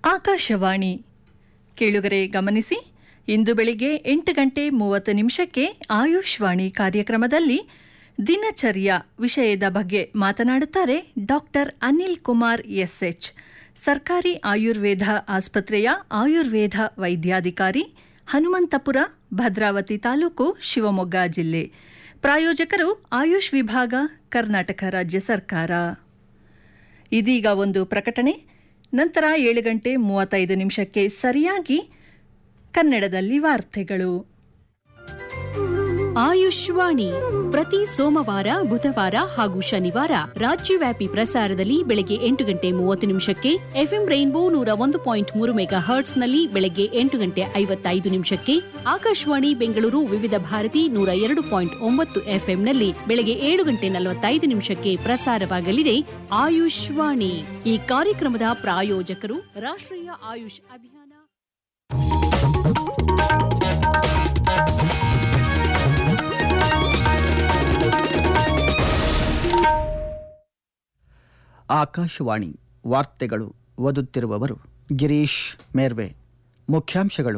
ಆಕಾಶವಾಣಿ ಕೇಳುಗರೆ ಗಮನಿಸಿ ಇಂದು ಬೆಳಿಗ್ಗೆ ಎಂಟು ಗಂಟೆ ಮೂವತ್ತು ನಿಮಿಷಕ್ಕೆ ಆಯುಷ್ ವಾಣಿ ಕಾರ್ಯಕ್ರಮದಲ್ಲಿ ದಿನಚರ್ಯ ವಿಷಯದ ಬಗ್ಗೆ ಮಾತನಾಡುತ್ತಾರೆ ಡಾಕ್ಟರ್ ಅನಿಲ್ ಕುಮಾರ್ ಎಸ್ಎಚ್ ಸರ್ಕಾರಿ ಆಯುರ್ವೇದ ಆಸ್ಪತ್ರೆಯ ಆಯುರ್ವೇದ ವೈದ್ಯಾಧಿಕಾರಿ ಹನುಮಂತಪುರ ಭದ್ರಾವತಿ ತಾಲೂಕು ಶಿವಮೊಗ್ಗ ಜಿಲ್ಲೆ ಪ್ರಾಯೋಜಕರು ಆಯುಷ್ ವಿಭಾಗ ಕರ್ನಾಟಕ ರಾಜ್ಯ ಸರ್ಕಾರ ಇದೀಗ ಒಂದು ಪ್ರಕಟಣೆ ನಂತರ ಏಳು ಗಂಟೆ ಮೂವತ್ತೈದು ನಿಮಿಷಕ್ಕೆ ಸರಿಯಾಗಿ ಕನ್ನಡದಲ್ಲಿ ವಾರ್ತೆಗಳು ಆಯುಷ್ವಾಣಿ ಪ್ರತಿ ಸೋಮವಾರ ಬುಧವಾರ ಹಾಗೂ ಶನಿವಾರ ರಾಜ್ಯವ್ಯಾಪಿ ಪ್ರಸಾರದಲ್ಲಿ ಬೆಳಗ್ಗೆ ಎಂಟು ಗಂಟೆ ಮೂವತ್ತು ನಿಮಿಷಕ್ಕೆ ಎಫ್ಎಂ ರೈನ್ಬೋ ನೂರ ಒಂದು ಪಾಯಿಂಟ್ ಮೂರು ಮೆಗಾ ಹರ್ಟ್ಸ್ನಲ್ಲಿ ಬೆಳಗ್ಗೆ ಎಂಟು ಗಂಟೆ ಐವತ್ತೈದು ನಿಮಿಷಕ್ಕೆ ಆಕಾಶವಾಣಿ ಬೆಂಗಳೂರು ವಿವಿಧ ಭಾರತಿ ನೂರ ಎರಡು ಪಾಯಿಂಟ್ ಒಂಬತ್ತು ಎಫ್ಎಂನಲ್ಲಿ ಬೆಳಗ್ಗೆ ಏಳು ಗಂಟೆ ನಲವತ್ತೈದು ನಿಮಿಷಕ್ಕೆ ಪ್ರಸಾರವಾಗಲಿದೆ ಆಯುಷ್ವಾಣಿ ಈ ಕಾರ್ಯಕ್ರಮದ ಪ್ರಾಯೋಜಕರು ರಾಷ್ಟ್ರೀಯ ಆಯುಷ್ ಅಭಿಯಾನ ಆಕಾಶವಾಣಿ ವಾರ್ತೆಗಳು ಓದುತ್ತಿರುವವರು ಗಿರೀಶ್ ಮೇರ್ವೆ ಮುಖ್ಯಾಂಶಗಳು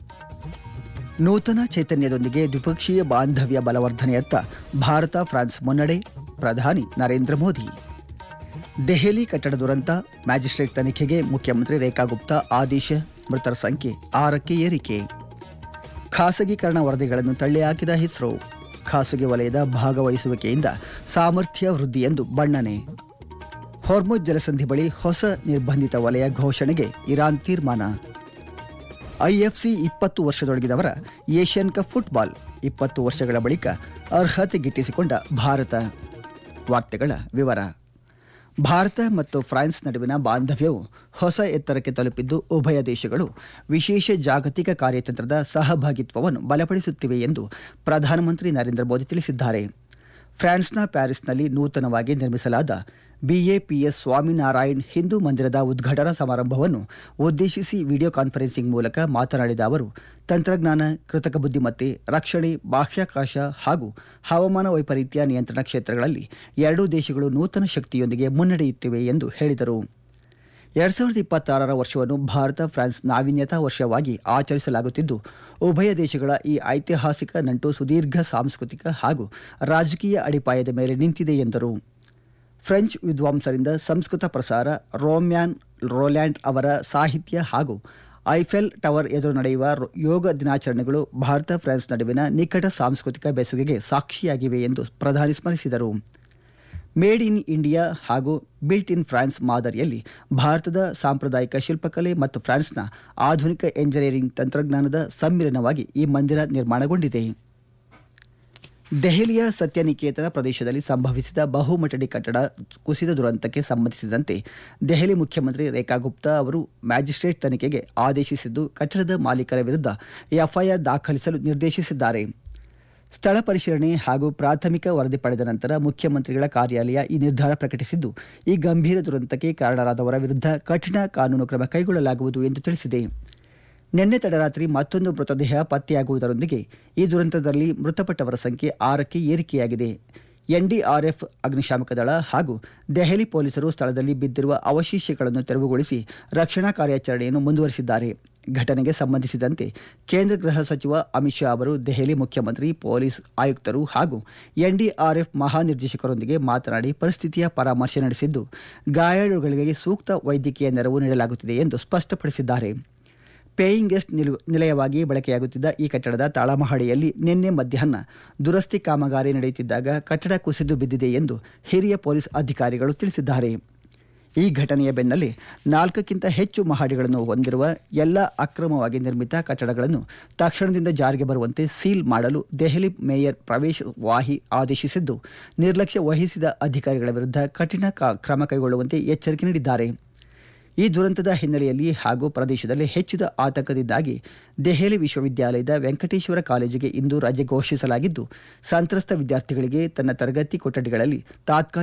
ನೂತನ ಚೈತನ್ಯದೊಂದಿಗೆ ದ್ವಿಪಕ್ಷೀಯ ಬಾಂಧವ್ಯ ಬಲವರ್ಧನೆಯತ್ತ ಭಾರತ ಫ್ರಾನ್ಸ್ ಮುನ್ನಡೆ ಪ್ರಧಾನಿ ನರೇಂದ್ರ ಮೋದಿ ದೆಹಲಿ ಕಟ್ಟಡ ದುರಂತ ಮ್ಯಾಜಿಸ್ಟ್ರೇಟ್ ತನಿಖೆಗೆ ಮುಖ್ಯಮಂತ್ರಿ ರೇಖಾ ಗುಪ್ತಾ ಆದೇಶ ಮೃತರ ಸಂಖ್ಯೆ ಆರಕ್ಕೆ ಏರಿಕೆ ಖಾಸಗೀಕರಣ ವರದಿಗಳನ್ನು ತಳ್ಳಿಹಾಕಿದ ಇಸ್ರೋ ಖಾಸಗಿ ವಲಯದ ಭಾಗವಹಿಸುವಿಕೆಯಿಂದ ಸಾಮರ್ಥ್ಯ ವೃದ್ಧಿ ಎಂದು ಬಣ್ಣನೆ ಹೊರ್ಮುಜ್ ಜಲಸಂಧಿ ಬಳಿ ಹೊಸ ನಿರ್ಬಂಧಿತ ವಲಯ ಘೋಷಣೆಗೆ ಇರಾನ್ ತೀರ್ಮಾನ ಐಎಫ್ಸಿ ಇಪ್ಪತ್ತು ವರ್ಷದೊಳಗಿದವರ ಏಷ್ಯನ್ ಕಪ್ ಫುಟ್ಬಾಲ್ ಇಪ್ಪತ್ತು ವರ್ಷಗಳ ಬಳಿಕ ಅರ್ಹತೆ ಗಿಟ್ಟಿಸಿಕೊಂಡ ಭಾರತ ವಾರ್ತೆಗಳ ವಿವರ ಭಾರತ ಮತ್ತು ಫ್ರಾನ್ಸ್ ನಡುವಿನ ಬಾಂಧವ್ಯವು ಹೊಸ ಎತ್ತರಕ್ಕೆ ತಲುಪಿದ್ದು ಉಭಯ ದೇಶಗಳು ವಿಶೇಷ ಜಾಗತಿಕ ಕಾರ್ಯತಂತ್ರದ ಸಹಭಾಗಿತ್ವವನ್ನು ಬಲಪಡಿಸುತ್ತಿವೆ ಎಂದು ಪ್ರಧಾನಮಂತ್ರಿ ನರೇಂದ್ರ ಮೋದಿ ತಿಳಿಸಿದ್ದಾರೆ ಫ್ರಾನ್ಸ್ನ ಪ್ಯಾರಿಸ್ನಲ್ಲಿ ನೂತನವಾಗಿ ನಿರ್ಮಿಸಲಾದ ಬಿಎಪಿಎಸ್ ಸ್ವಾಮಿನಾರಾಯಣ್ ಹಿಂದೂ ಮಂದಿರದ ಉದ್ಘಾಟನಾ ಸಮಾರಂಭವನ್ನು ಉದ್ದೇಶಿಸಿ ವಿಡಿಯೋ ಕಾನ್ಫರೆನ್ಸಿಂಗ್ ಮೂಲಕ ಮಾತನಾಡಿದ ಅವರು ತಂತ್ರಜ್ಞಾನ ಕೃತಕ ಬುದ್ಧಿಮತ್ತೆ ರಕ್ಷಣೆ ಬಾಹ್ಯಾಕಾಶ ಹಾಗೂ ಹವಾಮಾನ ವೈಪರೀತ್ಯ ನಿಯಂತ್ರಣ ಕ್ಷೇತ್ರಗಳಲ್ಲಿ ಎರಡೂ ದೇಶಗಳು ನೂತನ ಶಕ್ತಿಯೊಂದಿಗೆ ಮುನ್ನಡೆಯುತ್ತಿವೆ ಎಂದು ಹೇಳಿದರು ಎರಡ್ ಸಾವಿರದ ಇಪ್ಪತ್ತಾರರ ವರ್ಷವನ್ನು ಭಾರತ ಫ್ರಾನ್ಸ್ ನಾವೀನ್ಯತಾ ವರ್ಷವಾಗಿ ಆಚರಿಸಲಾಗುತ್ತಿದ್ದು ಉಭಯ ದೇಶಗಳ ಈ ಐತಿಹಾಸಿಕ ನಂಟು ಸುದೀರ್ಘ ಸಾಂಸ್ಕೃತಿಕ ಹಾಗೂ ರಾಜಕೀಯ ಅಡಿಪಾಯದ ಮೇಲೆ ನಿಂತಿದೆ ಎಂದರು ಫ್ರೆಂಚ್ ವಿದ್ವಾಂಸರಿಂದ ಸಂಸ್ಕೃತ ಪ್ರಸಾರ ರೋಮ್ಯಾನ್ ರೋಲ್ಯಾಂಡ್ ಅವರ ಸಾಹಿತ್ಯ ಹಾಗೂ ಐಫೆಲ್ ಟವರ್ ಎದುರು ನಡೆಯುವ ರೋ- ಯೋಗ ದಿನಾಚರಣೆಗಳು ಭಾರತ ಫ್ರಾನ್ಸ್ ನಡುವಿನ ನಿಕಟ ಸಾಂಸ್ಕೃತಿಕ ಬೆಸುಗೆಗೆ ಸಾಕ್ಷಿಯಾಗಿವೆ ಎಂದು ಪ್ರಧಾನಿ ಸ್ಮರಿಸಿದರು ಮೇಡ್ ಇನ್ ಇಂಡಿಯಾ ಹಾಗೂ ಬಿಲ್ಟ್ ಇನ್ ಫ್ರಾನ್ಸ್ ಮಾದರಿಯಲ್ಲಿ ಭಾರತದ ಸಾಂಪ್ರದಾಯಿಕ ಶಿಲ್ಪಕಲೆ ಮತ್ತು ಫ್ರಾನ್ಸ್ನ ಆಧುನಿಕ ಎಂಜಿನಿಯರಿಂಗ್ ತಂತ್ರಜ್ಞಾನದ ಸಮ್ಮಿಲನವಾಗಿ ಈ ಮಂದಿರ ನಿರ್ಮಾಣಗೊಂಡಿದೆ ದೆಹಲಿಯ ಸತ್ಯನಿಕೇತನ ಪ್ರದೇಶದಲ್ಲಿ ಸಂಭವಿಸಿದ ಬಹುಮಟ್ಟಡಿ ಕಟ್ಟಡ ಕುಸಿದ ದುರಂತಕ್ಕೆ ಸಂಬಂಧಿಸಿದಂತೆ ದೆಹಲಿ ಮುಖ್ಯಮಂತ್ರಿ ರೇಖಾ ಗುಪ್ತಾ ಅವರು ಮ್ಯಾಜಿಸ್ಟ್ರೇಟ್ ತನಿಖೆಗೆ ಆದೇಶಿಸಿದ್ದು ಕಟ್ಟಡದ ಮಾಲೀಕರ ವಿರುದ್ಧ ಎಫ್ಐಆರ್ ದಾಖಲಿಸಲು ನಿರ್ದೇಶಿಸಿದ್ದಾರೆ ಸ್ಥಳ ಪರಿಶೀಲನೆ ಹಾಗೂ ಪ್ರಾಥಮಿಕ ವರದಿ ಪಡೆದ ನಂತರ ಮುಖ್ಯಮಂತ್ರಿಗಳ ಕಾರ್ಯಾಲಯ ಈ ನಿರ್ಧಾರ ಪ್ರಕಟಿಸಿದ್ದು ಈ ಗಂಭೀರ ದುರಂತಕ್ಕೆ ಕಾರಣರಾದವರ ವಿರುದ್ಧ ಕಠಿಣ ಕಾನೂನು ಕ್ರಮ ಕೈಗೊಳ್ಳಲಾಗುವುದು ಎಂದು ತಿಳಿಸಿದೆ ನಿನ್ನೆ ತಡರಾತ್ರಿ ಮತ್ತೊಂದು ಮೃತದೇಹ ಪತ್ತೆಯಾಗುವುದರೊಂದಿಗೆ ಈ ದುರಂತದಲ್ಲಿ ಮೃತಪಟ್ಟವರ ಸಂಖ್ಯೆ ಆರಕ್ಕೆ ಏರಿಕೆಯಾಗಿದೆ ಎನ್ಡಿಆರ್ಎಫ್ ಅಗ್ನಿಶಾಮಕ ದಳ ಹಾಗೂ ದೆಹಲಿ ಪೊಲೀಸರು ಸ್ಥಳದಲ್ಲಿ ಬಿದ್ದಿರುವ ಅವಶೇಷಗಳನ್ನು ತೆರವುಗೊಳಿಸಿ ರಕ್ಷಣಾ ಕಾರ್ಯಾಚರಣೆಯನ್ನು ಮುಂದುವರಿಸಿದ್ದಾರೆ ಘಟನೆಗೆ ಸಂಬಂಧಿಸಿದಂತೆ ಕೇಂದ್ರ ಗೃಹ ಸಚಿವ ಅಮಿತ್ ಶಾ ಅವರು ದೆಹಲಿ ಮುಖ್ಯಮಂತ್ರಿ ಪೊಲೀಸ್ ಆಯುಕ್ತರು ಹಾಗೂ ಎನ್ಡಿಆರ್ಎಫ್ ಮಹಾನಿರ್ದೇಶಕರೊಂದಿಗೆ ಮಾತನಾಡಿ ಪರಿಸ್ಥಿತಿಯ ಪರಾಮರ್ಶೆ ನಡೆಸಿದ್ದು ಗಾಯಾಳುಗಳಿಗೆ ಸೂಕ್ತ ವೈದ್ಯಕೀಯ ನೆರವು ನೀಡಲಾಗುತ್ತಿದೆ ಎಂದು ಸ್ಪಷ್ಟಪಡಿಸಿದ್ದಾರೆ ಪೇಯಿಂಗ್ ಗೆಸ್ಟ್ ನಿಲು ನಿಲಯವಾಗಿ ಬಳಕೆಯಾಗುತ್ತಿದ್ದ ಈ ಕಟ್ಟಡದ ತಳಮಹಡಿಯಲ್ಲಿ ನಿನ್ನೆ ಮಧ್ಯಾಹ್ನ ದುರಸ್ತಿ ಕಾಮಗಾರಿ ನಡೆಯುತ್ತಿದ್ದಾಗ ಕಟ್ಟಡ ಕುಸಿದು ಬಿದ್ದಿದೆ ಎಂದು ಹಿರಿಯ ಪೊಲೀಸ್ ಅಧಿಕಾರಿಗಳು ತಿಳಿಸಿದ್ದಾರೆ ಈ ಘಟನೆಯ ಬೆನ್ನಲ್ಲೇ ನಾಲ್ಕಕ್ಕಿಂತ ಹೆಚ್ಚು ಮಹಡಿಗಳನ್ನು ಹೊಂದಿರುವ ಎಲ್ಲ ಅಕ್ರಮವಾಗಿ ನಿರ್ಮಿತ ಕಟ್ಟಡಗಳನ್ನು ತಕ್ಷಣದಿಂದ ಜಾರಿಗೆ ಬರುವಂತೆ ಸೀಲ್ ಮಾಡಲು ದೆಹಲಿ ಮೇಯರ್ ಪ್ರವೇಶ್ ವಾಹಿ ಆದೇಶಿಸಿದ್ದು ನಿರ್ಲಕ್ಷ್ಯ ವಹಿಸಿದ ಅಧಿಕಾರಿಗಳ ವಿರುದ್ಧ ಕಠಿಣ ಕ- ಕ್ರಮ ಕೈಗೊಳ್ಳುವಂತೆ ಎಚ್ಚರಿಕೆ ನೀಡಿದ್ದಾರೆ ಈ ದುರಂತದ ಹಿನ್ನೆಲೆಯಲ್ಲಿ ಹಾಗೂ ಪ್ರದೇಶದಲ್ಲಿ ಹೆಚ್ಚಿದ ಆತಂಕದಿಂದಾಗಿ ದೆಹಲಿ ವಿಶ್ವವಿದ್ಯಾಲಯದ ವೆಂಕಟೇಶ್ವರ ಕಾಲೇಜಿಗೆ ಇಂದು ರಜೆ ಘೋಷಿಸಲಾಗಿದ್ದು ಸಂತ್ರಸ್ತ ವಿದ್ಯಾರ್ಥಿಗಳಿಗೆ ತನ್ನ ತರಗತಿ ಕೊಠಡಿಗಳಲ್ಲಿ ತಾತ್ಕಾಲಿಕ